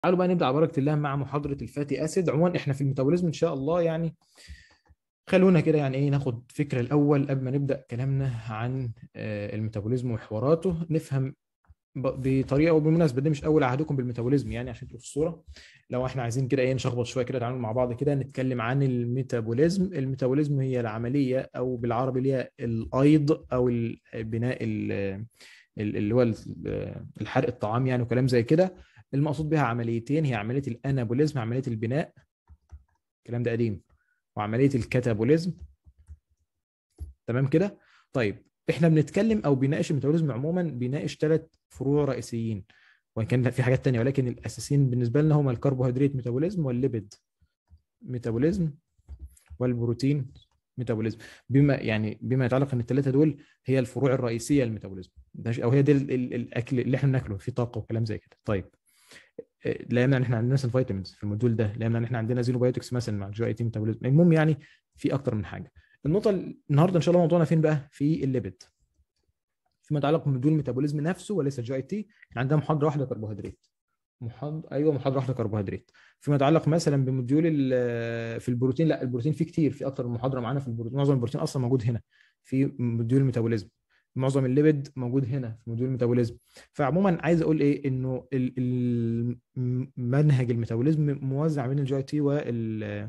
تعالوا بقى نبدا على بركه الله مع محاضره الفاتي اسيد عموما احنا في الميتابوليزم ان شاء الله يعني خلونا كده يعني ايه ناخد فكره الاول قبل ما نبدا كلامنا عن آه، الميتابوليزم وحواراته نفهم ب- بطريقه وبالمناسبه ده مش اول عهدكم بالميتابوليزم يعني عشان تبقوا في الصوره لو احنا عايزين كده ايه نشخبط شويه كده نتعامل مع بعض كده نتكلم عن الميتابوليزم الميتابوليزم هي العمليه او بالعربي اللي هي الايض او ال- بناء ال- ال- اللي هو ال- الحرق الطعام يعني وكلام زي كده المقصود بها عمليتين هي عمليه الانابوليزم عمليه البناء الكلام ده قديم وعمليه الكاتابوليزم تمام كده طيب احنا بنتكلم او بيناقش الميتابوليزم عموما بيناقش ثلاث فروع رئيسيين وان كان في حاجات تانية ولكن الاساسيين بالنسبه لنا هما الكربوهيدرات ميتابوليزم والليبيد ميتابوليزم والبروتين ميتابوليزم بما يعني بما يتعلق ان الثلاثه دول هي الفروع الرئيسيه للميتابوليزم ده ش- او هي دي ال- ال- الاكل اللي احنا بناكله فيه طاقه وكلام زي كده طيب إيه، لا يمنع ان احنا عندنا مثلا فيتامينز في الموديول ده لا يمنع ان احنا عندنا زينوبايوتكس مثلا مع الجي اي تي ميتابوليزم المهم يعني في اكتر من حاجه النقطه ال- النهارده ان شاء الله موضوعنا فين بقى في الليبيد فيما يتعلق بموديول الميتابوليزم نفسه وليس الجي اي تي احنا عندنا محاضره واحده كربوهيدرات محاض ايوه محاضره واحده كربوهيدرات فيما يتعلق مثلا بموديول ال- في البروتين لا البروتين فيه كتير في اكتر من محاضره معانا في البروتين معظم البروتين اصلا موجود هنا في موديول الميتابوليزم معظم الليبيد موجود هنا في موديول الميتابوليزم فعموما عايز اقول ايه انه ال- ال- منهج الميتابوليزم موزع بين الجي اي تي وال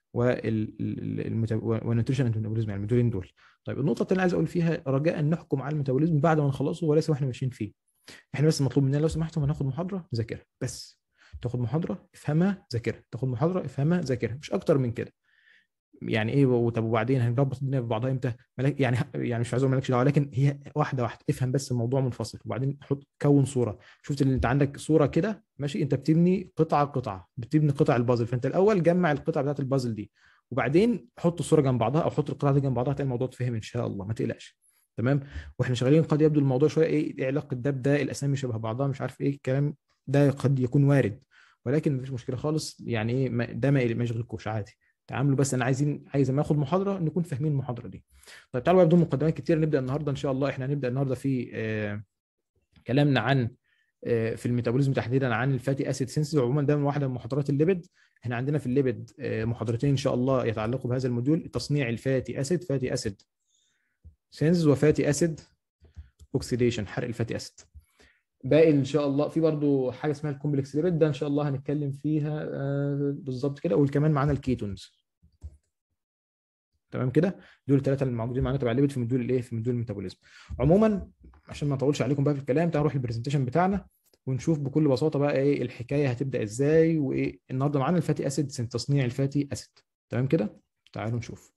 والنيوتريشن اند ميتابوليزم يعني الموديولين دول طيب النقطه الثانيه عايز اقول فيها رجاء نحكم على الميتابوليزم بعد ما نخلصه وليس واحنا ماشيين فيه احنا بس مطلوب مننا لو سمحتوا هناخد محاضره ذاكرها بس تاخد محاضره افهمها ذاكرها تاخد محاضره افهمها ذاكرها مش اكتر من كده يعني ايه و- طب وبعدين هنربط الدنيا ببعضها امتى ملاك يعني يعني مش عايز اقول مالكش دعوه لكن هي واحده واحده افهم بس الموضوع منفصل وبعدين حط كون صوره شفت ان انت عندك صوره كده ماشي انت بتبني قطعه قطعه بتبني قطع البازل فانت الاول جمع القطع بتاعت البازل دي وبعدين حط الصوره جنب بعضها او حط القطع دي جنب بعضها هتلاقي الموضوع اتفهم ان شاء الله ما تقلقش تمام واحنا شغالين قد يبدو الموضوع شويه ايه إيه علاقه ده بده الاسامي شبه بعضها مش عارف ايه الكلام ده قد يكون وارد ولكن مفيش مشكله خالص يعني ايه ما- ده ما ما يشغلكوش عادي تعاملوا بس انا عايزين عايز ما اخد محاضره نكون فاهمين المحاضره دي طيب تعالوا بقى بدون مقدمات كتير نبدا النهارده ان شاء الله احنا هنبدا النهارده في آه كلامنا عن آه في الميتابوليزم تحديدا عن الفاتي اسيد سينسز عموما ده من واحده من محاضرات الليبيد احنا عندنا في الليبيد آه محاضرتين ان شاء الله يتعلقوا بهذا الموديول تصنيع الفاتي اسيد فاتي اسيد سينسز وفاتي اسيد اوكسيديشن حرق الفاتي اسيد باقي ان شاء الله في برضو حاجه اسمها الكومبلكس ليبيد ده ان شاء الله هنتكلم فيها آه، بالظبط كده وكمان معانا الكيتونز تمام كده دول الثلاثه اللي موجودين معانا تبع الليبيد في موديول الايه في موديول الميتابوليزم عموما عشان ما اطولش عليكم بقى في الكلام تعالوا نروح البرزنتيشن بتاعنا ونشوف بكل بساطه بقى ايه الحكايه هتبدا ازاي وايه النهارده معانا الفاتي اسيد تصنيع الفاتي اسيد تمام كده تعالوا نشوف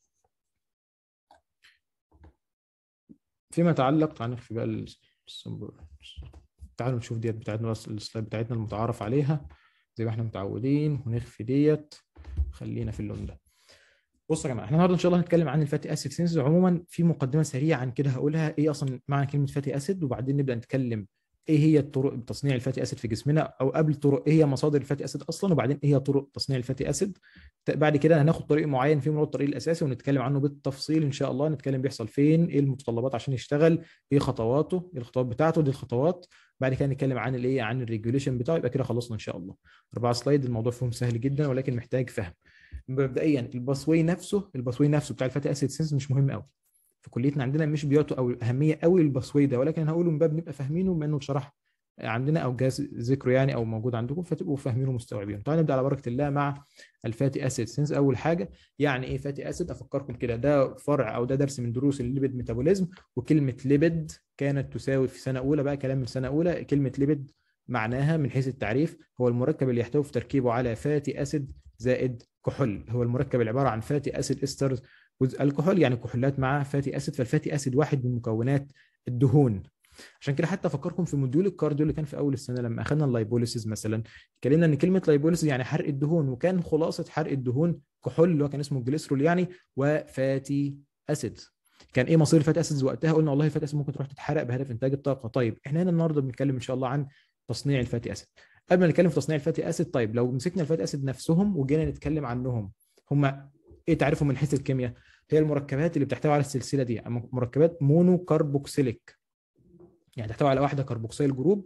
فيما يتعلق تعالوا نخفي بقى ال- السمبل تعالوا نشوف ديت بتاعتنا بس السلايد بتاعتنا المتعارف عليها زي ما احنا متعودين ونخفي ديت خلينا في اللون ده بصوا يا جماعه احنا النهارده ان شاء الله هنتكلم عن الفاتي اسيد سينسز عموما في مقدمه سريعا كده هقولها ايه اصلا معنى كلمه فاتي اسيد وبعدين نبدا نتكلم ايه هي الطرق تصنيع الفاتي اسيد في جسمنا او قبل طرق ايه هي مصادر الفاتي اسيد اصلا وبعدين ايه هي طرق تصنيع الفاتي اسيد ت- بعد كده هناخد طريق معين فيهم هو الطريق الاساسي ونتكلم عنه بالتفصيل ان شاء الله نتكلم بيحصل فين ايه المتطلبات عشان يشتغل ايه خطواته ايه الخطوات بتاعته دي الخطوات بعد كده نتكلم عن الايه عن الريجوليشن بتاعه يبقى كده خلصنا ان شاء الله اربعه سلايد الموضوع فيهم سهل جدا ولكن محتاج فهم مبدئيا الباسوي نفسه الباسوي نفسه بتاع الفاتي اسيد سينس مش مهم قوي في كليتنا عندنا مش بيعطوا او اهميه قوي للباسوي ده ولكن انا هقوله من باب نبقى فاهمينه بما انه اتشرح عندنا او جاز ذكره يعني او موجود عندكم فتبقوا فاهمينه ومستوعبينه تعالوا نبدا على بركه الله مع الفاتي اسيد سينس اول حاجه يعني ايه فاتي اسيد افكركم كده ده فرع او ده درس من دروس الليبيد ميتابوليزم وكلمه ليبيد كانت تساوي في سنه اولى بقى كلام من سنه اولى كلمه ليبيد معناها من حيث التعريف هو المركب اللي يحتوي في تركيبه على فاتي اسيد زائد كحول هو المركب اللي عباره عن فاتي اسيد استرز الكحول يعني كحولات مع فاتي اسيد فالفاتي اسيد واحد من مكونات الدهون عشان كده حتى افكركم في موديول الكارديو اللي كان في اول السنه لما اخذنا اللايبوليسيس مثلا اتكلمنا ان كلمه لايبوليسيس يعني حرق الدهون وكان خلاصه حرق الدهون كحول اللي هو كان اسمه الجليسرول يعني وفاتي اسيد كان ايه مصير الفاتي اسيدز وقتها قلنا والله الفاتي اسيد ممكن تروح تتحرق بهدف انتاج الطاقه طيب احنا هنا النهارده بنتكلم ان شاء الله عن تصنيع الفاتي اسيد قبل ما نتكلم في تصنيع الفاتي اسيد طيب لو مسكنا الفاتي اسيد نفسهم وجينا نتكلم عنهم هم ايه تعرفهم من حيث الكيمياء هي المركبات اللي بتحتوي على السلسله دي مركبات مونو كاربوكسيليك يعني تحتوي على واحده كربوكسيل جروب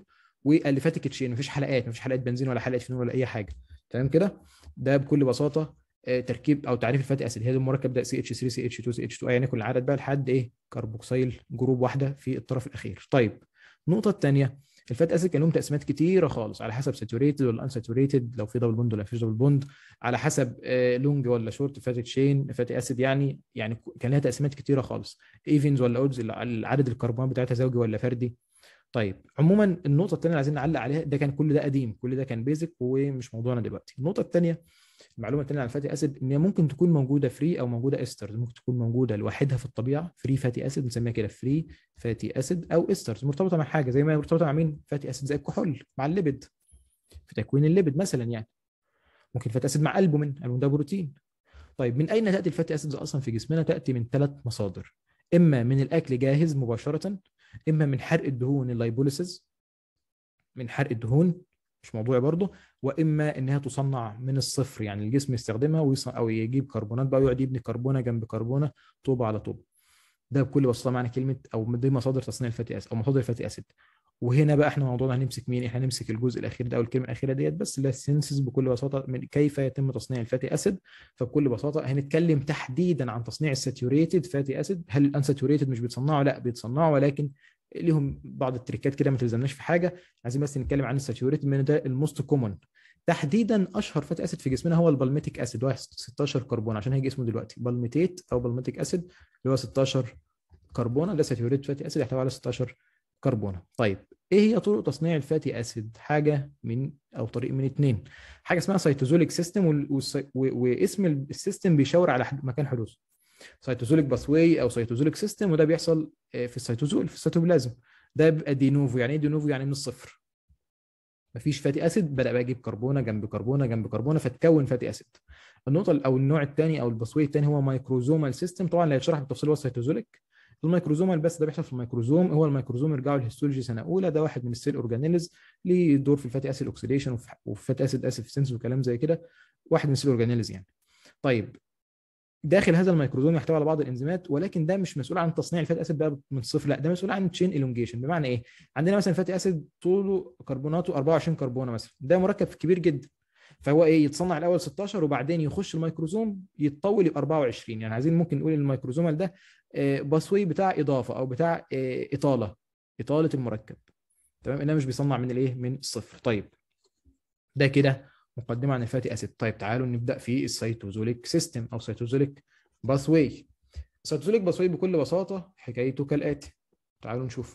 واليفاتيك تشين مفيش حلقات مفيش حلقات بنزين ولا حلقه فينول ولا اي حاجه تمام كده ده بكل بساطه آه، تركيب او تعريف الفاتي اسيد هذا المركب ده سي اتش 3 سي اتش 2 سي اتش 2 يعني كل العدد بقى لحد ايه كربوكسيل جروب واحده في الطرف الاخير طيب النقطه الثانيه الفات اسيد كان لهم تقسيمات كتيره خالص على حسب ساتوريتد ولا انساتوريتد لو في دبل بوند ولا مفيش دبل بوند على حسب لونج ولا شورت فاتي تشين فاتي اسيد يعني يعني كان لها تقسيمات كتيره خالص ايفنز ولا اودز عدد الكربونات بتاعتها زوجي ولا فردي طيب عموما النقطه الثانيه اللي عايزين نعلق عليها ده كان كل ده قديم كل ده كان بيزك ومش موضوعنا دلوقتي النقطه الثانيه المعلومه الثانيه عن الفاتي اسيد ان هي ممكن تكون موجوده فري او موجوده استرز ممكن تكون موجوده لوحدها في الطبيعه فري فاتي اسيد بنسميها كده فري فاتي اسيد او استرز مرتبطه مع حاجه زي ما هي مرتبطه مع مين فاتي اسيد زي الكحول مع الليبيد في تكوين الليبيد مثلا يعني ممكن فاتي اسيد مع البومين البومين ده بروتين طيب من اين تاتي الفاتي اسيدز اصلا في جسمنا تاتي من ثلاث مصادر اما من الاكل جاهز مباشره اما من حرق الدهون اللايبوليسيس من حرق الدهون مش موضوعي برضه واما انها تصنع من الصفر يعني الجسم يستخدمها ويص... او يجيب كربونات بقى ويقعد يبني كربونه جنب كربونه طوبه على طوبه ده بكل بساطه معنى كلمه او دي مصادر تصنيع الفاتي اسيد او مصادر الفاتي اسيد وهنا بقى احنا موضوعنا هنمسك مين احنا هنمسك الجزء الاخير ده او الكلمه الاخيره ديت بس اللي السينسز بكل بساطه من كيف يتم تصنيع الفاتي اسيد فبكل بساطه هنتكلم تحديدا عن تصنيع الساتيوريتد فاتي اسيد هل الانساتيوريتد مش بيتصنعوا لا بيتصنعوا ولكن ليهم بعض التريكات كده ما تلزمناش في حاجه عايزين بس نتكلم عن الساتيوريتد من ده الموست كومون تحديدا اشهر فاتي اسيد في جسمنا هو البالميتيك اسيد هو 16 كربون عشان هيجي اسمه دلوقتي بالميتيت او بالميتيك اسيد اللي هو 16 كربونه ده ساتيوريتد فاتي اسيد يحتوي على 16 كربونه طيب ايه هي طرق تصنيع الفاتي اسيد حاجه من او طريق من اثنين حاجه اسمها سيتوزوليك سيستم واسم السيستم بيشاور على مكان حدوثه سيتوزوليك باسواي او سيتوزوليك سيستم وده بيحصل في السيتوزول في السيتوبلازم ده بيبقى دينوفو يعني ايه دينوفو يعني من الصفر مفيش فاتي اسيد بدا بقى يجيب كربونه جنب كربونه جنب كربونه فتكون فاتي اسيد النقطه او النوع الثاني او الباسواي الثاني هو مايكروزومال سيستم طبعا اللي هيتشرح بالتفصيل هو السيتوزوليك الميكروزومال بس ده بيحصل في الميكروزوم هو الميكروزوم يرجعوا للهيستولوجي سنه اولى ده واحد من السيل اورجانيلز ليه دور في الفاتي اسيد اوكسيديشن وفي فاتي اسيد اسيد سنس وكلام زي كده واحد من السيل اورجانيلز يعني طيب داخل هذا الميكروزوم يحتوي على بعض الانزيمات ولكن ده مش مسؤول عن تصنيع الفاتي اسيد بقى من الصفر لا ده مسؤول عن تشين الونجيشن بمعنى ايه عندنا مثلا فاتي اسيد طوله كربوناته 24 كربونه مثلا ده مركب كبير جدا فهو ايه يتصنع الاول 16 وبعدين يخش الميكروزوم يتطول يبقى 24 يعني عايزين ممكن نقول الميكروزومال ده باسوي بتاع اضافه او بتاع اطاله اطاله المركب تمام انما مش بيصنع من الايه من الصفر طيب ده كده مقدمه عن الفاتي اسيد طيب تعالوا نبدا في السيتوزوليك سيستم او سيتوزوليك باسوي السيتوزوليك باسوي بكل بساطه حكايته كالاتي تعالوا نشوف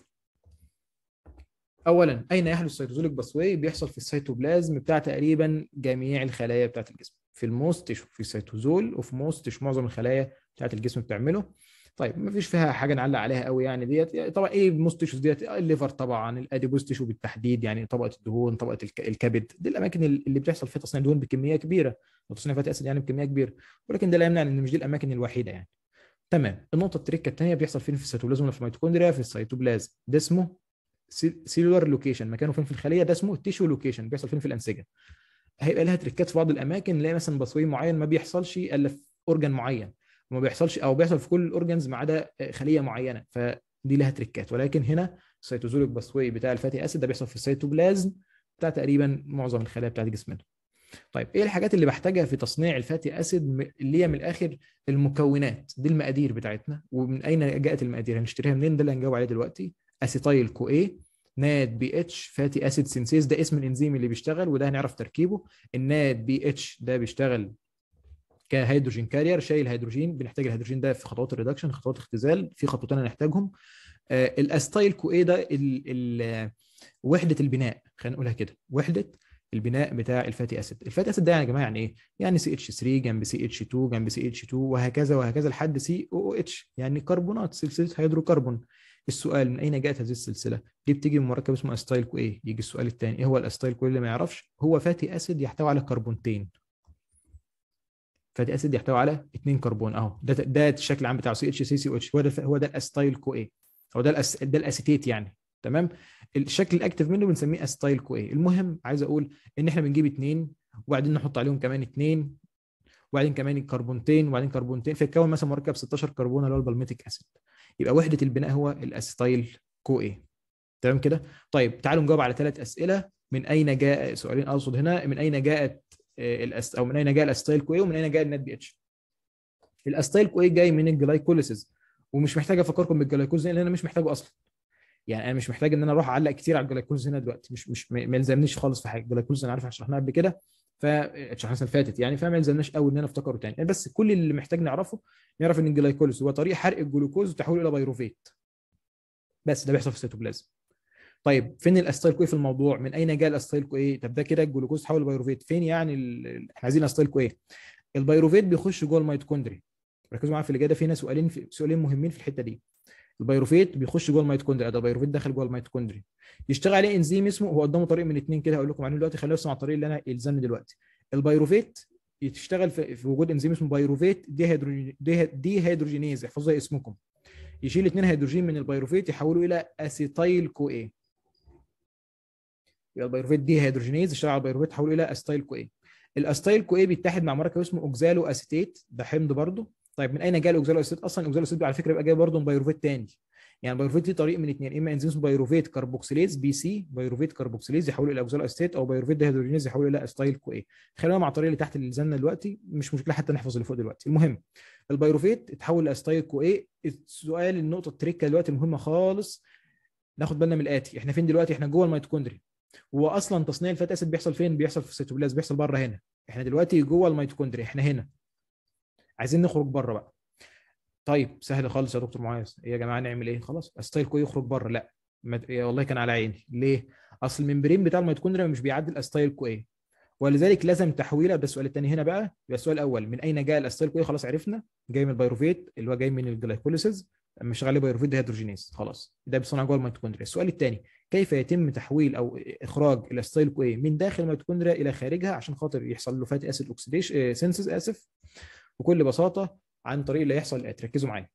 اولا اين يحدث السيتوزوليك باسوي بيحصل في السيتوبلازم بتاع تقريبا جميع الخلايا بتاعه الجسم في الموست تيشو في السيتوزول وفي موست تيشو معظم الخلايا بتاعه الجسم بتعمله طيب ما فيش فيها حاجه نعلق عليها قوي يعني ديت طبعا ايه الموست تيشوز ديت الليفر طبعا الاديبوز تيشو بالتحديد يعني طبقه الدهون طبقه الكبد دي الاماكن اللي بتحصل فيها تصنيع دهون بكميه كبيره وتصنيع فاتي اسيد يعني بكميه كبيره ولكن ده لا يمنع ان مش دي الاماكن الوحيده يعني تمام النقطه التريكه الثانيه بيحصل فين في السيتوبلازم ولا في الميتوكوندريا في السيتوبلازم ده اسمه سيلولار لوكيشن مكانه فين في الخليه ده اسمه تيشو لوكيشن بيحصل فين في الانسجه هيبقى لها تريكات في بعض الاماكن نلاقي مثلا بصوي معين ما بيحصلش الا في اورجان معين وما بيحصلش او بيحصل في كل الاورجنز ما عدا خليه معينه فدي لها تريكات ولكن هنا السيتوزوليك باسوي بتاع الفاتي اسيد ده بيحصل في السيتوبلازم بتاع تقريبا معظم الخلايا بتاعت جسمنا طيب ايه الحاجات اللي بحتاجها في تصنيع الفاتي اسيد اللي هي من الاخر المكونات دي المقادير بتاعتنا ومن اين جاءت المقادير هنشتريها منين ده اللي هنجاوب عليه دلوقتي اسيتايل كو اي ناد بي اتش فاتي اسيد سينسيز ده اسم الانزيم اللي بيشتغل وده هنعرف تركيبه الناد بي اتش ده بيشتغل كهيدروجين كارير شايل هيدروجين بنحتاج الهيدروجين ده في خطوات الريدكشن خطوات اختزال في خطوتين هنحتاجهم آه الاستايل كو ايه ده ال ال وحده البناء خلينا نقولها كده وحده البناء بتاع الفاتي اسيد الفاتي اسيد ده يعني يا جماعه يعني ايه يعني سي اتش 3 جنب سي اتش 2 جنب سي اتش 2 وهكذا وهكذا لحد سي او او اتش يعني كربونات سلسله هيدروكربون السؤال من اين جاءت هذه السلسله؟ دي بتيجي من مركب اسمه استايل كو ايه؟ يجي السؤال الثاني ايه هو الاستايل كو اللي ما يعرفش؟ هو فاتي اسيد يحتوي على كربونتين فاتي اسيد يحتوي على اثنين كربون اهو ده ده الشكل العام بتاعه سي اتش سي سي اتش هو ده هو ده الاستايل كو اي هو ده الأس... ده الاسيتيت يعني تمام الشكل الاكتف منه بنسميه استايل كو اي المهم عايز اقول ان احنا بنجيب اثنين وبعدين نحط عليهم كمان اثنين وبعدين كمان كربونتين وبعدين كربونتين فيتكون مثلا مركب 16 كربون اللي هو البالميتيك اسيد يبقى وحده البناء هو الاسيتايل كو اي تمام كده طيب تعالوا نجاوب على ثلاث اسئله من اين جاء سؤالين اقصد هنا من اين جاءت آه، الأس... او من اين جاء الاستايل كوي ومن اين جاء النت بي اتش الاستايل كوي جاي من الجلايكوليسيس ومش محتاج افكركم بالجلايكوليسيس لان انا مش محتاجه اصلا يعني انا مش محتاج ان انا اروح اعلق كتير على الجلايكوليسيس هنا دلوقتي مش مش ما يلزمنيش خالص في حاجه الجلايكوليسيس انا عارف احنا شرحناها قبل كده ف شرحناها السنه اللي فاتت يعني فما يلزمناش قوي ان انا افتكره تاني يعني بس كل اللي محتاج نعرفه نعرف ان الجلايكوليسيس هو طريق حرق الجلوكوز وتحويله الى بيروفيت بس ده بيحصل في السيتوبلازم طيب فين الاستايل كوي في الموضوع من اين جاء الاستايل كوي طب ده كده الجلوكوز تحول لبيروفيت فين يعني ال... احنا عايزين استايل كوي البيروفيت بيخش جوه الميتوكوندري ركزوا معايا في اللي جاي ده في هنا سؤالين في سؤالين مهمين في الحته دي البيروفيت بيخش جوه الميتوكوندري ده البيروفيت دخل جوه الميتوكوندري يشتغل عليه انزيم اسمه هو قدامه طريق من اثنين كده هقول لكم عليه دلوقتي خلينا نسمع الطريق اللي انا يلزمني دلوقتي البيروفيت يشتغل في, في وجود انزيم اسمه بيروفيت دي هيدروجين دي هيدروجينيز احفظوا زي اسمكم يشيل اثنين هيدروجين من البيروفيت يحوله الى اسيتايل كو اي يبقى البيروفيت دي هيدروجينيز اشتغل على البيروفيت حوله الى استايل كو اي الاستايل كو اي بيتحد مع مركب اسمه اوكزالو اسيتيت ده حمض برضه طيب من اين جاء الاوكزالو اسيتيت اصلا الاوكزالو اسيتيت على فكره بيبقى جاي برضه من بيروفيت تاني يعني البيروفيت ليه طريق من اثنين اما انزيم اسمه بيروفيت كاربوكسيليز بي سي بيروفيت كاربوكسيليز يحوله الى اوكزالو اسيتيت او بيروفيت ديهيدروجينيز يحوله الى استايل كو اي خلينا مع الطريقه اللي تحت اللي نزلنا دلوقتي مش مشكله حتى نحفظ اللي فوق دلوقتي المهم البيروفيت اتحول لاستايل كو اي السؤال النقطه التريكه دلوقتي المهمه خالص ناخد بالنا من الاتي احنا فين دلوقتي احنا جوه الميتوكوندري هو اصلا تصنيع الفات اسيد بيحصل فين بيحصل في السيتوبلازم بيحصل بره هنا احنا دلوقتي جوه الميتوكوندري احنا هنا عايزين نخرج بره بقى طيب سهل خالص يا دكتور معاذ ايه يا جماعه نعمل ايه خلاص استايل كوي يخرج بره لا مد... والله كان على عيني ليه اصل الممبرين بتاع الميتوكوندريا مش بيعدي الاستايل كوي ولذلك لازم تحويله ده السؤال الثاني هنا بقى يبقى السؤال الاول من اين جاء الاستايل كوي خلاص عرفنا جاي من البيروفيت اللي هو جاي من الجلايكوليسيس مش عليه بيروفيت ديهيدروجينيز خلاص ده بيصنع جوه الميتوكوندريا السؤال الثاني كيف يتم تحويل او اخراج الاستايل كوي من داخل الميتوكوندريا الى خارجها عشان خاطر يحصل له فاتي اسيد اوكسيديشن سينسز اسف بكل بساطه عن طريق اللي هيحصل الاتي ركزوا معايا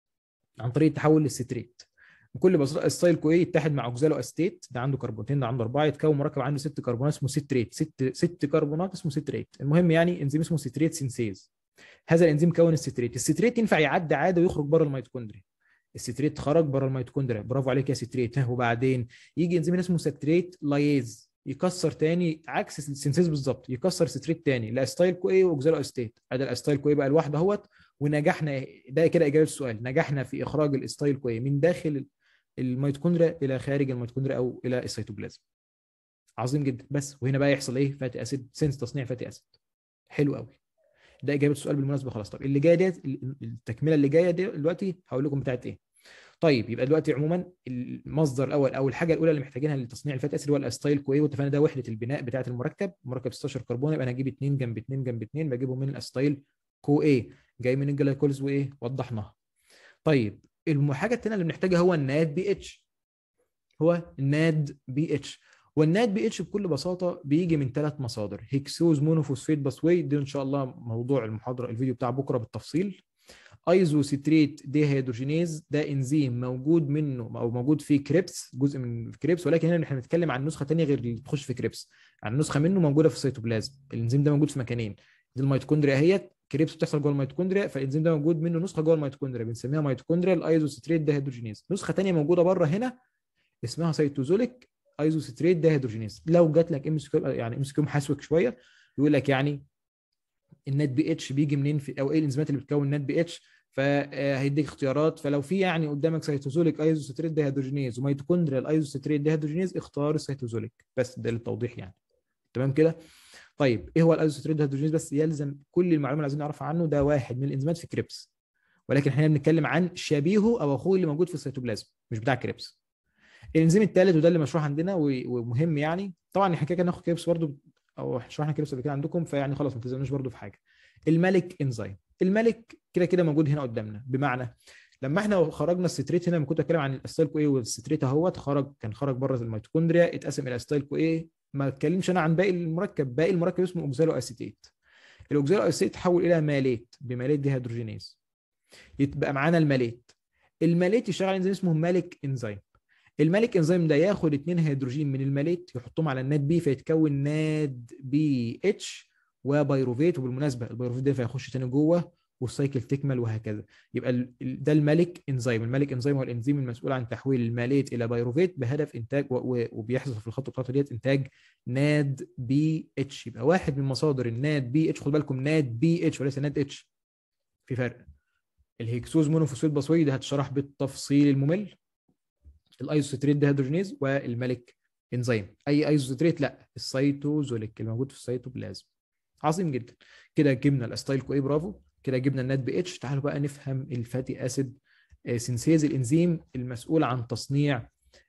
عن طريق التحول للستريت بكل بساطه الستايل كوي يتحد مع اوكزالو استيت ده عنده كربونتين ده عنده اربعه يتكون مركب عنده ست كربونات اسمه ستريت ست ست كربونات اسمه ستريت المهم يعني انزيم اسمه ستريت سينسيز هذا الانزيم كون الستريت الستريت ينفع يعدي عاده ويخرج بره الميتوكوندريا الستريت خرج بره الميتوكوندريا برافو عليك يا ستريت وبعدين يجي انزيم اسمه ستريت لايز يكسر تاني عكس السينسيز بالظبط يكسر ستريت تاني لاستايل كو اي واوكزالو استيت ادي الاستايل كو اي بقى لوحده اهوت ونجحنا ده كده اجابه السؤال نجحنا في اخراج الاستايل كو اي من داخل الميتوكوندريا الى خارج الميتوكوندريا او الى السيتوبلازم عظيم جدا بس وهنا بقى يحصل ايه فاتي اسيد سنس تصنيع فاتي اسيد حلو قوي ده اجابه السؤال بالمناسبه خلاص طب اللي جايه ديت التكمله اللي جايه دي دلوقتي هقول لكم بتاعت ايه طيب يبقى دلوقتي عموما المصدر الاول او الحاجه الاولى اللي محتاجينها لتصنيع الفات اسيد هو الاستايل كوي واتفقنا ده وحده البناء بتاعه المركب مركب 16 كربون يبقى انا هجيب 2 جنب 2 جنب 2 بجيبهم من الاستايل كو اي جاي من الجلايكولز وايه وضحناها طيب الحاجه الثانيه اللي بنحتاجها هو الناد بي اتش هو الناد بي اتش والناد بي اتش بكل بساطه بيجي من ثلاث مصادر هيكسوز مونوفوسفيت باسوي دي ان شاء الله موضوع المحاضره الفيديو بتاع بكره بالتفصيل ايزو ستريت دي هيدروجينيز ده انزيم موجود منه او موجود في كريبس جزء من كريبس ولكن هنا احنا بنتكلم عن نسخه ثانيه غير اللي بتخش في كريبس عن نسخه منه موجوده في السيتوبلازم الانزيم ده موجود في مكانين دي الميتوكوندريا اهيت كريبس بتحصل جوه الميتوكوندريا فالانزيم ده موجود منه نسخه جوه الميتوكوندريا بنسميها ميتوكوندريا الايزو ستريت ده هيدروجينيز نسخه ثانيه موجوده بره هنا اسمها سيتوزوليك ايزو ستريت ده هيدروجينيز لو جات لك ام يعني ام كيو محاسوك شويه يقول لك يعني النت بي اتش بيجي منين في او ايه الانزيمات اللي بتكون النت بي اتش فهيديك اختيارات فلو في يعني قدامك سيتوزوليك ايزوستريت ديهيدروجينيز وميتوكوندريال ايزوستريت ديهيدروجينيز اختار السيتوزوليك بس ده للتوضيح يعني تمام كده طيب ايه هو الايزوستريت ديهيدروجينيز بس يلزم كل المعلومات اللي عايزين نعرفها عنه ده واحد من الانزيمات في كريبس ولكن احنا بنتكلم عن شبيهه او اخوه اللي موجود في السيتوبلازم مش بتاع كريبس الانزيم الثالث وده اللي مشروع عندنا ومهم يعني طبعا احنا كده ناخد كريبس برضو او شرحنا كريبس قبل كده عندكم فيعني خلاص ما تلزمناش برضو في حاجه الملك انزيم الملك كده كده موجود هنا قدامنا بمعنى لما احنا خرجنا الستريت هنا كنت اتكلم عن الاستايل كو ايه والستريت اهوت خرج كان خرج بره الميتوكوندريا اتقسم الى استايل كو ايه ما اتكلمش انا عن باقي المركب باقي المركب اسمه اوكزالو اسيتيت الاوكزالو اسيتيت تحول الى ماليت بماليت دي هيدروجينيز يبقى معانا الماليت الماليت يشتغل على انزيم اسمه مالك انزيم المالك انزيم ده ياخد اثنين هيدروجين من الماليت يحطهم على الناد بي فيتكون ناد بي اتش وبيروفيت وبالمناسبه البيروفيت ده فيخش تاني جوه والسايكل تكمل وهكذا يبقى ال- ال- ده الملك انزيم الملك انزيم هو الانزيم المسؤول عن تحويل الماليت الى بايروفيت بهدف انتاج و- و- وبيحصل في الخطوه بتاعته ديت انتاج ناد بي اتش يبقى واحد من مصادر الناد بي اتش خد بالكم ناد بي اتش وليس ناد اتش في فرق الهيكسوز مونوفوسفيت باسوي ده هتشرح بالتفصيل الممل الايزوستريت ديهيدروجينيز والملك انزيم اي ايزوستريت لا السيتوزوليك الموجود في السيتوبلازم عظيم جدا كده جبنا الاستايل كو اي برافو كده جبنا النات بي اتش تعالوا بقى نفهم الفاتي اسيد آه، سينسيز الانزيم المسؤول عن تصنيع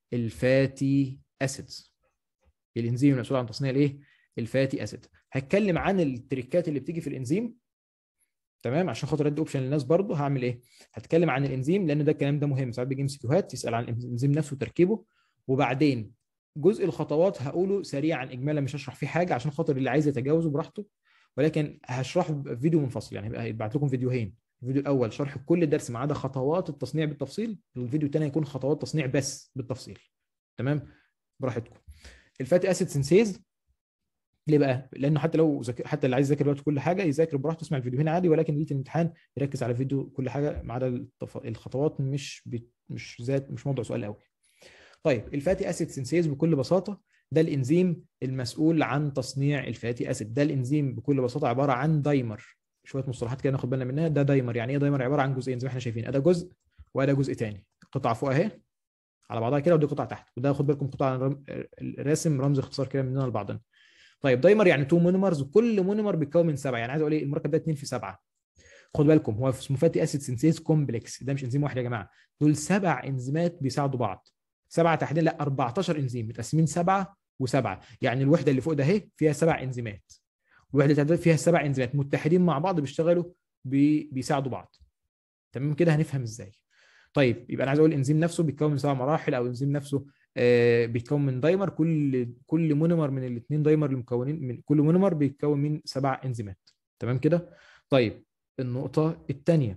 الفاتي اسيدز الانزيم المسؤول عن تصنيع الايه الفاتي اسيد هتكلم عن التريكات اللي بتيجي في الانزيم تمام عشان خاطر ادي اوبشن للناس برضه هعمل ايه هتكلم عن الانزيم لان ده الكلام ده مهم ساعات بيجي مسكيوهات يسال عن الانزيم نفسه وتركيبه وبعدين جزء الخطوات هقوله سريعا اجمالا مش هشرح فيه حاجه عشان خاطر اللي عايز يتجاوزه براحته ولكن هشرحه في فيديو منفصل يعني هيبقى هيتبعت لكم فيديوهين الفيديو الاول شرح كل الدرس ما عدا خطوات التصنيع بالتفصيل الفيديو الثاني هيكون خطوات تصنيع بس بالتفصيل تمام براحتكم الفاتي اسيد سينسيز ليه بقى؟ لانه حتى لو ذاكر حتى اللي عايز يذاكر دلوقتي كل حاجه يذاكر براحته يسمع الفيديوهين عادي ولكن ليله الامتحان يركز على الفيديو كل حاجه ما عدا التف... الخطوات مش بت... مش ذات مش موضوع سؤال قوي. طيب الفاتي اسيد سينسيز بكل بساطه ده الانزيم المسؤول عن تصنيع الفاتي اسيد ده الانزيم بكل بساطه عباره عن دايمر شويه مصطلحات كده ناخد بالنا منها ده دايمر يعني ايه دايمر عباره عن جزئين زي ما احنا شايفين ده جزء وده جزء تاني قطعه فوق اهي على بعضها كده ودي قطعه تحت وده خد بالكم قطعه رم... راسم رمز اختصار كده مننا لبعضنا طيب دايمر يعني تو مونومرز وكل مونومر بيتكون من سبعه يعني عايز اقول ايه المركب ده 2 في 7 خد بالكم هو اسمه فاتي اسيد سينسيز كومبلكس ده مش انزيم واحد يا جماعه دول سبع انزيمات بيساعدوا بعض سبعه تحديدا لا 14 انزيم متقسمين سبعه وسبعه يعني الوحده اللي فوق ده اهي فيها سبع انزيمات الوحده اللي تحت فيها سبع انزيمات متحدين مع بعض بيشتغلوا بي... بيساعدوا بعض تمام كده هنفهم ازاي طيب يبقى انا عايز اقول الانزيم نفسه بيتكون من سبع مراحل او الانزيم نفسه آه بيتكون من دايمر كل كل مونومر من الاثنين دايمر المكونين من كل مونومر بيتكون من سبع انزيمات تمام كده طيب النقطه الثانيه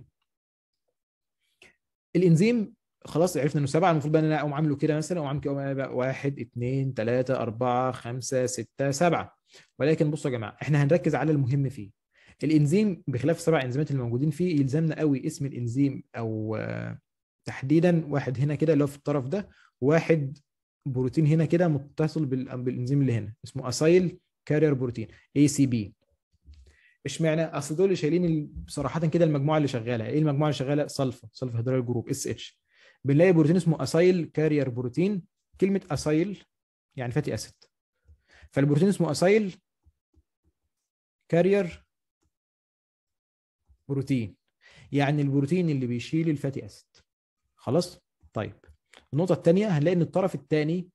الانزيم خلاص عرفنا انه سبعه المفروض بقى ان انا اقوم عامله كده مثلا اقوم عامل كده بقى واحد اثنين ثلاثه اربعه خمسه سته سبعه ولكن بصوا يا جماعه احنا هنركز على المهم فيه الانزيم بخلاف السبع انزيمات اللي موجودين فيه يلزمنا قوي اسم الانزيم او آه تحديدا واحد هنا كده اللي هو في الطرف ده واحد بروتين هنا كده متصل بالانزيم اللي هنا اسمه اسايل كارير بروتين اي سي بي اشمعنى اصل دول اللي شايلين صراحه كده المجموعه اللي شغاله ايه المجموعه اللي شغاله سلفا سلفا هيدرال جروب اس اتش بنلاقي بروتين اسمه اسايل كارير بروتين كلمه اسايل يعني فاتي اسيد فالبروتين اسمه اسايل كارير بروتين يعني البروتين اللي بيشيل الفاتي اسيد خلاص طيب النقطه الثانيه هنلاقي ان الطرف الثاني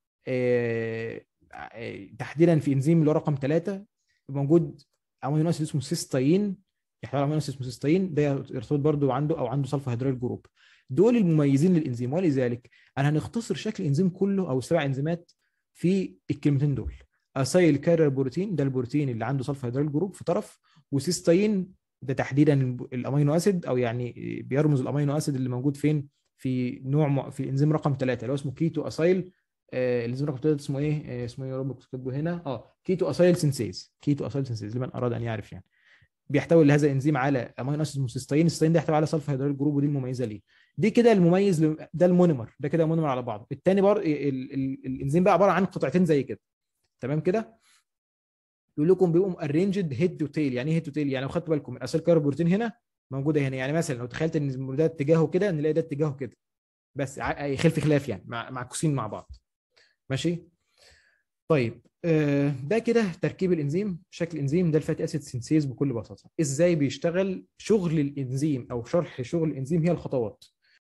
تحديدا في انزيم اللي هو رقم 3 موجود امينو اسيد اسمه سيستاين يحتوي على امينو اسيد اسمه سيستاين ده يرتبط برضه عنده او عنده سلفا هيدرال جروب دول المميزين للانزيم ولذلك انا هنختصر شكل الانزيم كله او السبع انزيمات في الكلمتين دول اسايل كارير بروتين ده البروتين اللي عنده سلفا هيدرال جروب في طرف وسيستاين ده تحديدا الامينو اسيد او يعني بيرمز الامينو اسيد اللي موجود فين في نوع م... في انزيم رقم 3 اللي هو اسمه كيتو اسايل آه الانزيم رقم 3 اسمه ايه آه اسمه ايه يا رب كاتبه هنا اه كيتو اسايل سينسيز كيتو اسايل سينسيز لمن اراد ان يعرف يعني بيحتوي هذا الانزيم على امينو اسيد اسمه سيستاين السيستاين ده يحتوي على سلفا هيدرال جروب ودي المميزه ليه دي كده المميز ل... ده المونيمر ده كده مونيمر على بعضه الثاني بر... ال... ال... الانزيم بقى عباره عن قطعتين زي كده تمام كده يقول لكم بيقوم ارينجد هيد تو تيل يعني ايه هيد تو تيل يعني لو خدتوا بالكم الاسيل كاربورتين هنا موجوده هنا يعني مثلا لو تخيلت ان ده اتجاهه كده نلاقي ده اتجاهه كده بس خلف خلاف يعني مع معكوسين مع بعض ماشي طيب ده كده تركيب الانزيم شكل الانزيم ده الفاتي اسيد سينسيز بكل بساطه ازاي بيشتغل شغل الانزيم او شرح شغل الانزيم هي الخطوات